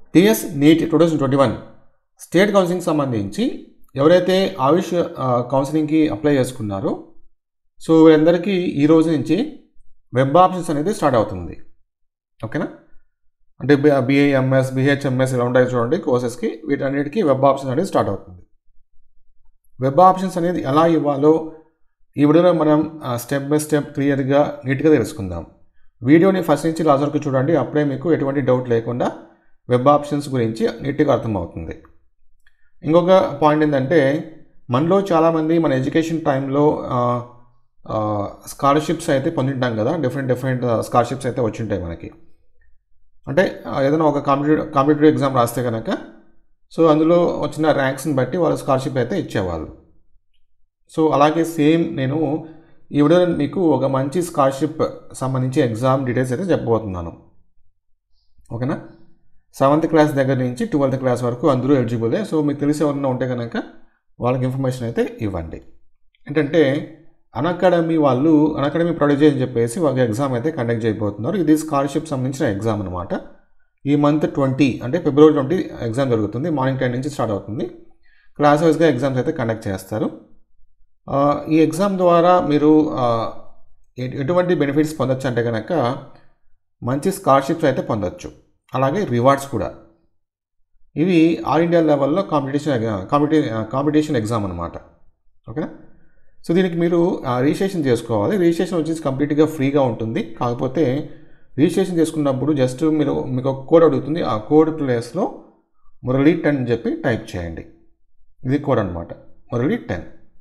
TS NEET two thousand twenty one state counselling సంబంధించి ఎవరైతే ఆయుష్ ఆ, కౌన్సిలింగ్కి అప్లై చేసుకున్నారో సో వీళ్ళందరికీ ఈ రోజు నుంచి వెబ్ ఆప్షన్స్ అనేది స్టార్ట్ అవుతుంది ఓకేనా అంటే బిఏఎంఎస్ బిహెచ్ఎంఎస్ ఇలా ఉంటాయి చూడండి కోర్సెస్కి వీటన్నిటికీ వెబ్ ఆప్షన్స్ అనేది స్టార్ట్ అవుతుంది వెబ్ ఆప్షన్స్ అనేది ఎలా ఇవ్వాలో ఈ వీడియోలో మనం స్టెప్ బై స్టెప్ క్లియర్గా నీట్గా తెలుసుకుందాం వీడియోని ఫస్ట్ నుంచి లాస్ట్ వరకు చూడండి అప్పుడే మీకు ఎటువంటి డౌట్ లేకుండా వెబ్ ఆప్షన్స్ గురించి నీట్గా అర్థమవుతుంది ఇంకొక పాయింట్ ఏంటంటే మనలో చాలామంది మన ఎడ్యుకేషన్ టైంలో స్కాలర్షిప్స్ అయితే పొందింటాం కదా డిఫరెంట్ డిఫరెంట్ స్కాలర్షిప్స్ అయితే వచ్చింటాయి మనకి అంటే ఆ, ఏదైనా ఒక కాంపిటేటివ్ కాంపిటేటివ్ ఎగ్జామ్ రాస్తే కనుక సో అందులో వచ్చిన ర్యాంక్స్ని బట్టి వాళ్ళు స్కాలర్షిప్ అయితే ఇచ్చేవాళ్ళు సో అలాగే సేమ్ నేను ఈ వీడియోలో మీకు ఒక మంచి స్కాలర్షిప్ సంబంధించి ఎగ్జామ్ డీటెయిల్స్ అయితే చెప్పబోతున్నాను ఓకేనా సెవెంత్ క్లాస్ దగ్గర నుంచి ట్వెల్త్ క్లాస్ వరకు అందరూ ఎలిజిబులే సో మీకు తెలిసి ఎవరైనా ఉంటే కనుక వాళ్ళకి ఇన్ఫర్మేషన్ అయితే ఇవ్వండి ఏంటంటే అకాడమీ వాళ్ళు అకాడమీ ప్రొడ్యూస్ అని చెప్పేసి ఒక ఎగ్జామ్ అయితే కండక్ట్ చేయబోతున్నారు ఇది స్కాలర్షిప్ సంబంధించిన ఎగ్జామ్ అనమాట ఈ మంత్ ట్వంటీ అంటే ఫిబ్రవరి ట్వంటీ ఎగ్జామ్ జరుగుతుంది మార్నింగ్ టెన్ నుంచి స్టార్ట్ అవుతుంది క్లాస్ వైజ్గా ఎగ్జామ్స్ అయితే కండక్ట్ చేస్తారు ఆ, ఈ ఎగ్జామ్ ద్వారా మీరు ఆ, ఎ- ఎటువంటి బెనిఫిట్స్ పొందొచ్చు అంటే కనుక మంచి స్కాలర్షిప్స్ అయితే పొందొచ్చు అలాగే రివార్డ్స్ కూడా ఇవి ఆల్ ఇండియా లెవెల్లో కాంపిటీషన్ కాంపిటీ కాంపిటీషన్ ఎగ్జామ్ అనమాట ఓకేనా సో దీనికి మీరు ఆ, రిజిస్ట్రేషన్ చేసుకోవాలి రిజిస్ట్రేషన్ వచ్చేసి కంప్లీట్గా ఫ్రీగా ఉంటుంది కాకపోతే రిజిస్ట్రేషన్ చేసుకున్నప్పుడు జస్ట్ మీరు మీకు ఒక కోడ్ అడుగుతుంది ఆ కోడ్ ప్లేస్లో మురళీ టెన్ అని చెప్పి టైప్ చేయండి ఇది కోడ్ అనమాట మురళీ టెన్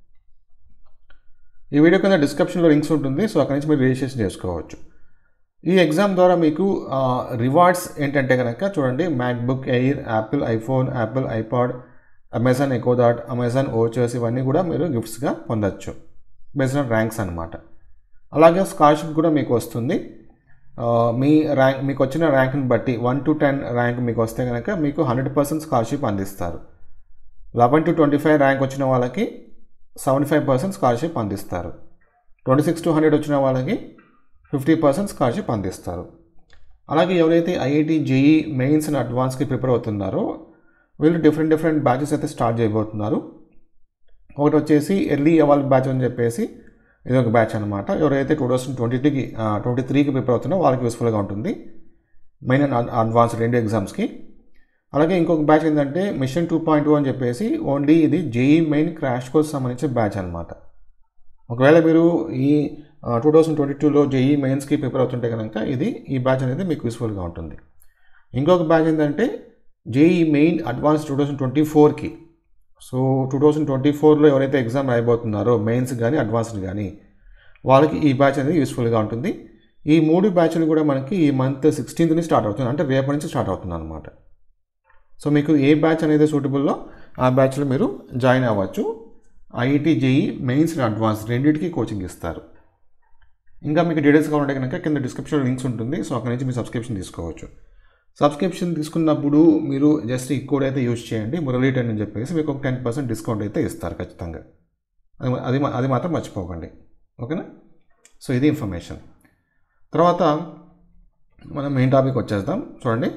ఈ వీడియో కింద డిస్క్రిప్షన్లో లింక్స్ ఉంటుంది సో అక్కడి నుంచి మీరు రిజిస్ట్రేషన్ చేసుకోవచ్చు ఈ ఎగ్జామ్ ద్వారా మీకు రివార్డ్స్ ఏంటంటే కనుక చూడండి MacBook Air Apple iPhone Apple iPod Amazon Echo Dot Amazon vouchers ఇవన్నీ కూడా మీరు గిఫ్ట్స్గా పొందొచ్చు బేస్డ్ ఆన్ ర్యాంక్స్ అనమాట అలాగే స్కాలర్షిప్ కూడా మీకు వస్తుంది ఆ, మీ ర్యాంక్ మీకు వచ్చిన ర్యాంక్ని బట్టి వన్ టు టెన్ ర్యాంక్ మీకు వస్తే కనుక మీకు హండ్రెడ్ పర్సెంట్ స్కాలర్షిప్ అందిస్తారు eleven to twenty five rank వచ్చిన వాళ్ళకి సెవెంటీ ఫైవ్ పర్సెంట్ స్కాలర్షిప్ అందిస్తారు ట్వంటీ సిక్స్ టు హండ్రెడ్ వచ్చిన వాళ్ళకి ఫిఫ్టీ పర్సెంట్ స్కాలర్షిప్ అందిస్తారు అలాగే ఎవరైతే ఐఐటి జేఈ మెయిన్స్ అండ్ అడ్వాన్స్కి ప్రిపేర్ అవుతున్నారో వీళ్ళు డిఫరెంట్ డిఫరెంట్ బ్యాచెస్ అయితే స్టార్ట్ చేయబోతున్నారు ఒకటి వచ్చేసి ఎర్లీ అవాల్ బ్యాచ్ అని చెప్పేసి ఇది ఒక బ్యాచ్ అనమాట ఎవరైతే టూ థౌసండ్ ట్వంటీకి ట్వంటీ త్రీకి ప్రిపేర్ అవుతున్నారో వాళ్ళకి యూస్ఫుల్గా ఉంటుంది మెయిన్ అండ్ అడ్వాన్స్ రెండు ఎగ్జామ్స్కి అలాగే ఇంకొక బ్యాచ్ ఏంటంటే మిషన్ టూ పాయింట్ టూ అని చెప్పేసి ఓన్లీ ఇది జేఈ మెయిన్ క్రాష్ కోర్స్ సంబంధించిన బ్యాచ్ అనమాట ఒకవేళ మీరు ఈ టూ థౌసండ్ ట్వంటీ టూలో జేఈ మెయిన్స్కి ప్రిపేర్ అవుతుంటే కనుక ఇది ఈ బ్యాచ్ అనేది మీకు యూస్ఫుల్గా ఉంటుంది ఇంకొక బ్యాచ్ ఏంటంటే JEE main advance two thousand twenty ఫోర్కి సో టూ థౌసండ్ ట్వంటీ ఫోర్లో ఎవరైతే ఎగ్జామ్ రాయబోతున్నారో మెయిన్స్ కానీ అడ్వాన్స్డ్ కానీ వాళ్ళకి ఈ బ్యాచ్ అనేది యూస్ఫుల్గా ఉంటుంది ఈ మూడు బ్యాచ్లు కూడా మనకి ఈ మంత్ సిక్స్టీన్త్ నుంచి స్టార్ట్ అవుతుంది అంటే రేపటి నుంచి స్టార్ట్ అవుతుంది అనమాట సో మీకు ఏ బ్యాచ్ అనేది సూటబుల్లో ఆ బ్యాచ్లో మీరు జాయిన్ అవ్వచ్చు IIT JEE mains and advance రెండింటికి కోచింగ్ ఇస్తారు ఇంకా మీకు డీటెయిల్స్ కావాలంటే కనుక కింద డిస్క్రిప్షన్ లింక్స్ ఉంటుంది సో అక్కడ నుంచి మీరు సబ్స్క్రిప్షన్ తీసుకోవచ్చు సబ్స్క్రిప్షన్ తీసుకున్నప్పుడు మీరు జస్ట్ ఈ కోడ్ అయితే యూజ్ చేయండి మురళీ టెన్ అని చెప్పేసి మీకు ఒక టెన్ పర్సెంట్ డిస్కౌంట్ అయితే ఇస్తారు ఖచ్చితంగా అది మా- అది మా- అది మాత్రం మర్చిపోకండి ఓకేనా సో ఇది ఇన్ఫర్మేషన్ తర్వాత మనం మెయిన్ టాపిక్ వచ్చేద్దాం చూడండి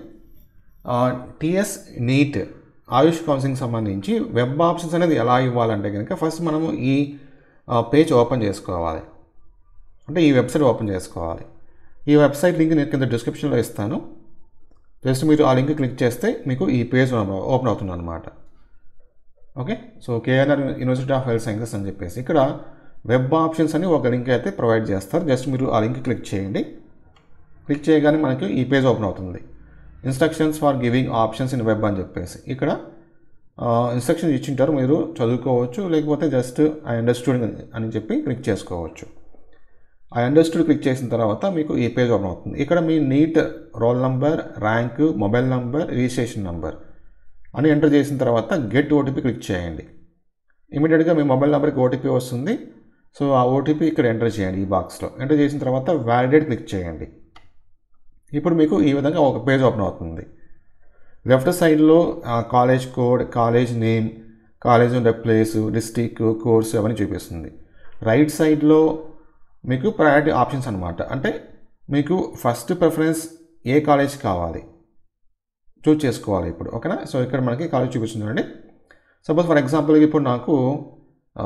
టిఎస్ నీట్ ఆయుష్ కౌన్సిలింగ్ సంబంధించి వెబ్ ఆప్షన్స్ అనేది ఎలా ఇవ్వాలంటే కనుక ఫస్ట్ మనము ఈ పేజ్ ఓపెన్ చేసుకోవాలి అంటే ఈ వెబ్సైట్ ఓపెన్ చేసుకోవాలి ఈ వెబ్సైట్ లింక్ నేను కింద డిస్క్రిప్షన్లో ఇస్తాను జస్ట్ మీరు ఆ లింక్ క్లిక్ చేస్తే మీకు ఈ పేజ్ ఓపెన్ అవుతుంది అనమాట okay so KNR university of health sciences అని చెప్పేసి ఇక్కడ వెబ్ ఆప్షన్స్ అని ఒక లింక్ అయితే ప్రొవైడ్ చేస్తారు జస్ట్ మీరు ఆ లింక్ క్లిక్ చేయండి క్లిక్ చేయగానే మనకి ఈ పేజ్ ఓపెన్ అవుతుంది instructions for giving options in web అని చెప్పేసి ఇక్కడ ఇన్స్ట్రక్షన్స్ ఇచ్చింటారు మీరు చదువుకోవచ్చు లేకపోతే జస్ట్ ఐ అండర్స్టూడ్ అని చెప్పి క్లిక్ చేసుకోవచ్చు ఐ అండర్స్టూడ్ క్లిక్ చేసిన తర్వాత మీకు ఈ పేజ్ ఓపెన్ అవుతుంది ఇక్కడ మీ NEET roll number rank mobile number registration number అని ఎంటర్ చేసిన తర్వాత గెట్ ఓటీపీ క్లిక్ చేయండి ఇమీడియట్గా మీ మొబైల్ నెంబర్కి ఓటీపీ వస్తుంది సో ఆ ఓటీపీ ఇక్కడ ఎంటర్ చేయండి ఈ బాక్స్లో ఎంటర్ చేసిన తర్వాత వ్యాలిడేట్ క్లిక్ చేయండి ఇప్పుడు మీకు ఈ విధంగా ఒక పేజ్ ఓపెన్ అవుతుంది లెఫ్ట్ సైడ్లో college code college name college ఉండే ప్లేస్ డిస్టిక్ కోర్స్ అవన్నీ చూపిస్తుంది రైట్ సైడ్లో మీకు ప్రయారిటీ ఆప్షన్స్ అనమాట అంటే మీకు ఫస్ట్ ప్రిఫరెన్స్ ఏ కాలేజ్ కావాలి చూస్ చేసుకోవాలి ఇప్పుడు ఓకేనా సో ఇక్కడ మనకి కాలేజ్ చూపిస్తుంది చూడండి సపోజ్ ఫర్ ఎగ్జాంపుల్ ఇప్పుడు నాకు ఆ,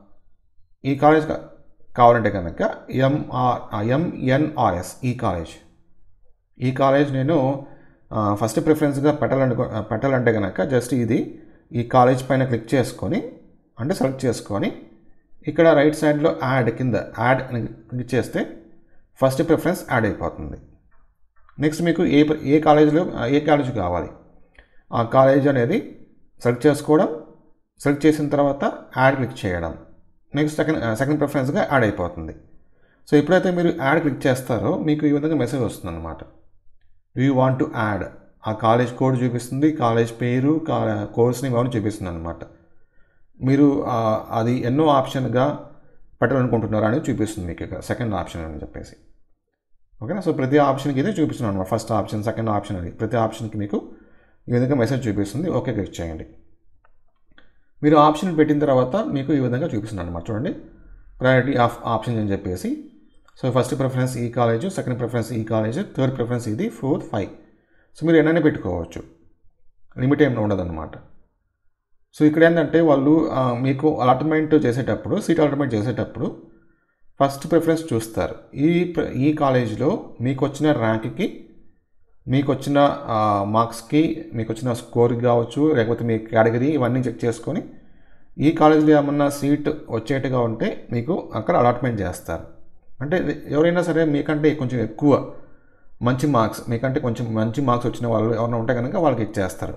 ఈ కాలేజ్ కా- కావాలంటే కనుక ఎంఆర్ ఎంఎన్ఆర్ఎస్ ఈ కాలేజ్ ఈ కాలేజ్ నేను ఆ, ఫస్ట్ ప్రిఫరెన్స్గా పెట్టాలంటే పెట్టాలంటే కనుక జస్ట్ ఇది ఈ కాలేజ్ పైన క్లిక్ చేసుకొని అంటే సెలెక్ట్ చేసుకొని ఇక్కడ రైట్ సైడ్లో యాడ్ కింద యాడ్ అని క్లిక్ చేస్తే ఫస్ట్ ప్రిఫరెన్స్ యాడ్ అయిపోతుంది నెక్స్ట్ మీకు ఏ ప్ర- ఏ కాలేజీలో ఏ కాలేజ్ కావాలి ఆ కాలేజ్ అనేది సెలెక్ట్ చేసుకోవడం సెలెక్ట్ చేసిన తర్వాత యాడ్ క్లిక్ చేయడం నెక్స్ట్ సెకండ్ సెకండ్ ప్రిఫరెన్స్గా యాడ్ అయిపోతుంది సో ఎప్పుడైతే మీరు యాడ్ క్లిక్ చేస్తారో మీకు ఈ విధంగా మెసేజ్ వస్తుంది అనమాట యూ వాంట్ టు యాడ్ ఆ కాలేజ్ కోడ్ చూపిస్తుంది కాలేజ్ పేరు కా కోర్స్ నేమ్ అవన్నీ చూపిస్తుంది అనమాట మీరు ఆ, అది ఎన్నో ఆప్షన్గా పెట్టాలనుకుంటున్నారా అనేది చూపిస్తుంది మీకు ఇక్కడ సెకండ్ ఆప్షన్ అని చెప్పేసి ఓకేనా సో ప్రతి ఆప్షన్కి ఇది చూపిస్తున్నాను అనమాట ఫస్ట్ ఆప్షన్ సెకండ్ ఆప్షన్ అని ప్రతి ఆప్షన్కి మీకు ఈ విధంగా మెసేజ్ చూపిస్తుంది ఓకే క్లిక్ చేయండి మీరు ఆప్షన్ పెట్టిన తర్వాత మీకు ఈ విధంగా చూపిస్తుంది అనమాట చూడండి ప్రయారిటీ ఆఫ్ ఆప్షన్స్ అని చెప్పేసి సో ఫస్ట్ ప్రిఫరెన్స్ ఈ కాలేజ్ సెకండ్ ప్రిఫరెన్స్ ఈ కాలేజ్ థర్డ్ ప్రిఫరెన్స్ ఇది ఫోర్త్ ఫైవ్ సో మీరు ఎన్నైనా పెట్టుకోవచ్చు లిమిట్ ఏమి ఉండదన్నమాట సో ఇక్కడ ఏంటంటే వాళ్ళు ఆ, మీకు అలాట్మెంట్ చేసేటప్పుడు సీట్ అలాట్మెంట్ చేసేటప్పుడు ఫస్ట్ ప్రిఫరెన్స్ చూస్తారు ఈ ప్ర- ఈ కాలేజీలో మీకు వచ్చిన ర్యాంక్కి మీకు వచ్చిన మార్క్స్కి మీకు వచ్చిన స్కోర్కి కావచ్చు లేకపోతే మీ కేటగిరీ ఇవన్నీ చెక్ చేసుకొని ఈ కాలేజీలో ఏమన్నా సీట్ వచ్చేట్టుగా ఉంటే మీకు అక్కడ అలాట్మెంట్ చేస్తారు అంటే ఎవరైనా సరే మీకంటే కొంచెం ఎక్కువ మంచి మార్క్స్ మీకంటే కొంచెం మంచి మార్క్స్ వచ్చిన వాళ్ళు ఎవరైనా ఉంటే కనుక వాళ్ళకి ఇచ్చేస్తారు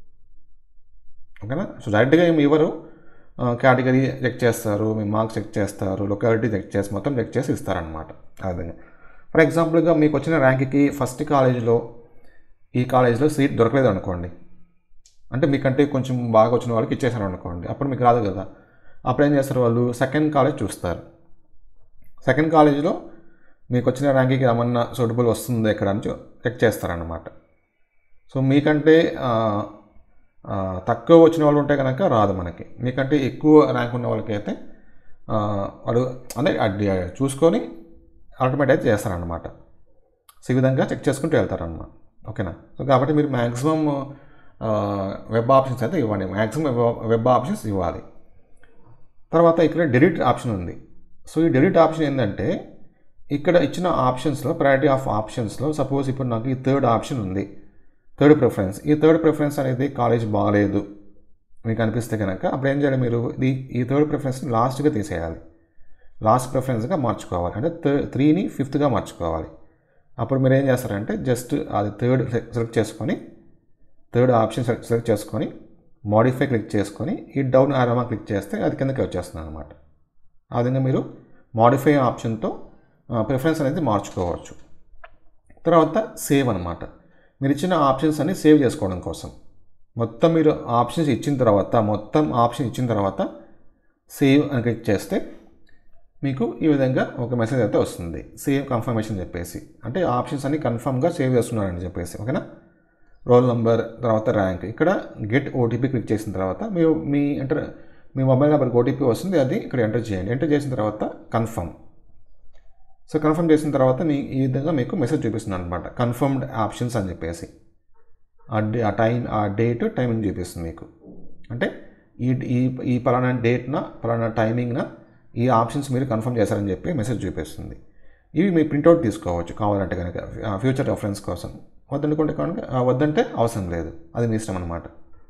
ఓకేనా సో డైరెక్ట్గా ఏమి ఇవ్వరు కేటగిరీ చెక్ చేస్తారు మీ మార్క్స్ చెక్ చేస్తారు లొకాలిటీ చెక్ చేసి మొత్తం చెక్ చేసి ఇస్తారనమాట ఆ విధంగా ఫర్ ఎగ్జాంపుల్గా మీకు వచ్చిన ర్యాంక్కి ఫస్ట్ కాలేజీలో ఈ కాలేజీలో సీట్ దొరకలేదు అనుకోండి అంటే మీకంటే కొంచెం బాగా వచ్చిన వాళ్ళకి ఇచ్చేసారు అనుకోండి అప్పుడు మీకు రాదు కదా అప్పుడు ఏం చేస్తారు వాళ్ళు సెకండ్ కాలేజ్ చూస్తారు సెకండ్ కాలేజీలో మీకు వచ్చిన ర్యాంకింగ్ ఏమన్నా సూటబుల్ వస్తుంది ఎక్కడ అని చూ- చెక్ చేస్తారన్నమాట సో మీకంటే ఆ, ఆ, తక్కువ వచ్చిన వాళ్ళు ఉంటే కనుక రాదు మనకి మీకంటే ఎక్కువ ర్యాంక్ ఉన్న వాళ్ళకైతే ఆ, వాడు అంటే అది చూసుకొని ఆటోమేట్ అయితే చేస్తారనమాట సో ఈ విధంగా చెక్ చేసుకుంటూ వెళ్తారన్నమాట ఓకేనా సో కాబట్టి మీరు మ్యాక్సిమం వెబ్ ఆప్షన్స్ అయితే ఇవ్వండి మ్యాక్సిమం వెబ్ వెబ్ ఆప్షన్స్ ఇవ్వాలి తర్వాత ఇక్కడ డెలిట్ ఆప్షన్ ఉంది సో ఈ డెలిట్ ఆప్షన్ ఏంటంటే ఇక్కడ ఇచ్చిన ఆప్షన్స్లో ప్రయారిటీ ఆఫ్ ఆప్షన్స్లో సపోజ్ ఇప్పుడు నాకు ఈ థర్డ్ ఆప్షన్ ఉంది థర్డ్ ప్రిఫరెన్స్ ఈ థర్డ్ ప్రిఫరెన్స్ అనేది కాలేజ్ బాగాలేదు మీకు అనిపిస్తే కనుక అప్పుడు ఏం చేయాలి మీరు ఈ ఈ థర్డ్ ప్రిఫరెన్స్ని లాస్ట్గా తీసేయాలి లాస్ట్ ప్రిఫరెన్స్గా మార్చుకోవాలి అంటే థర్డ్ త్రీని ఫిఫ్త్గా మార్చుకోవాలి అప్పుడు మీరు ఏం చేస్తారంటే జస్ట్ అది థర్డ్ సెలెక్ట్ చేసుకొని థర్డ్ ఆప్షన్ సెలెక్ట్ సెలెక్ట్ చేసుకొని మోడిఫై క్లిక్ చేసుకొని ఈ డౌన్ ఆరామా క్లిక్ చేస్తే అది కిందకి వచ్చేస్తుంది అనమాట ఆ విధంగా మీరు మోడిఫై ఆప్షన్తో ప్రిఫరెన్స్ అనేది మార్చుకోవచ్చు తర్వాత సేవ్ అనమాట మీరు ఇచ్చిన ఆప్షన్స్ అన్ని సేవ్ చేసుకోవడం కోసం మొత్తం మీరు ఆప్షన్స్ ఇచ్చిన తర్వాత మొత్తం ఆప్షన్ ఇచ్చిన తర్వాత సేవ్ అని క్లిక్ చేస్తే మీకు ఈ విధంగా ఒక మెసేజ్ అయితే వస్తుంది సేవ్ కన్ఫర్మేషన్ చెప్పేసి అంటే ఆప్షన్స్ అన్ని కన్ఫర్మ్గా సేవ్ చేస్తున్నారని చెప్పేసి ఓకేనా రోల్ నెంబర్ తర్వాత ర్యాంక్ ఇక్కడ గెట్ ఓటీపీ క్లిక్ చేసిన తర్వాత మీరు మీ ఎంటర్ మీ మొబైల్ నెంబర్కి ఓటీపీ వస్తుంది అది ఇక్కడ ఎంటర్ చేయండి ఎంటర్ చేసిన తర్వాత కన్ఫర్మ్ సో కన్ఫర్మ్ చేసిన తర్వాత మీ ఈ విధంగా మీకు మెసేజ్ చూపిస్తుంది అనమాట కన్ఫర్మ్డ్ ఆప్షన్స్ అని చెప్పేసి ఆ డే ఆ టైం ఆ డేట్ టైమింగ్ చూపిస్తుంది మీకు అంటే ఈ ఈ ఈ పలానా డేట్న పలానా టైమింగ్న ఈ ఆప్షన్స్ మీరు కన్ఫర్మ్ చేశారని చెప్పి మెసేజ్ చూపిస్తుంది ఇవి మీరు ప్రింట్అవుట్ తీసుకోవచ్చు కావాలంటే కనుక ఫ్యూచర్ రెఫరెన్స్ కోసం వద్దనుకుంటే కనుక ఆ, వద్దంటే అవసరం లేదు అది మీ ఇష్టం అనమాట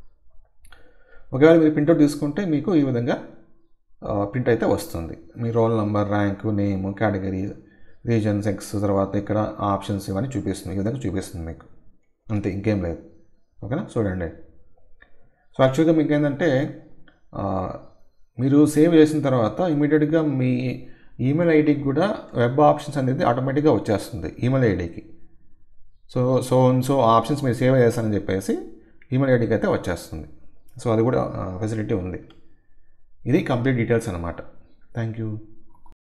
ఒకవేళ మీరు ప్రింట్అవుట్ తీసుకుంటే మీకు ఈ విధంగా ప్రింట్ అయితే వస్తుంది మీ roll number rank name category region sex తర్వాత ఇక్కడ ఆప్షన్స్ ఇవన్నీ చూపిస్తుంది ఈ విధంగా చూపిస్తుంది మీకు అంతే ఇంకేం లేదు ఓకేనా చూడండి సో యాక్చువల్గా మీకు ఏంటంటే ఆ, మీరు సేవ్ చేసిన తర్వాత ఇమీడియట్గా మీ ఈమెయిల్ ఐడికి కూడా వెబ్ ఆప్షన్స్ అనేది ఆటోమేటిక్గా వచ్చేస్తుంది ఈమెయిల్ ఐడికి సో సో సో ఆప్షన్స్ మీరు సేవ్ చేస్తారని చెప్పేసి ఈమెయిల్ ఐడికి అయితే వచ్చేస్తుంది సో అది కూడా ఫెసిలిటీ ఉంది ఇది కంప్లీట్ డీటెయిల్స్ అనమాట థ్యాంక్ యూ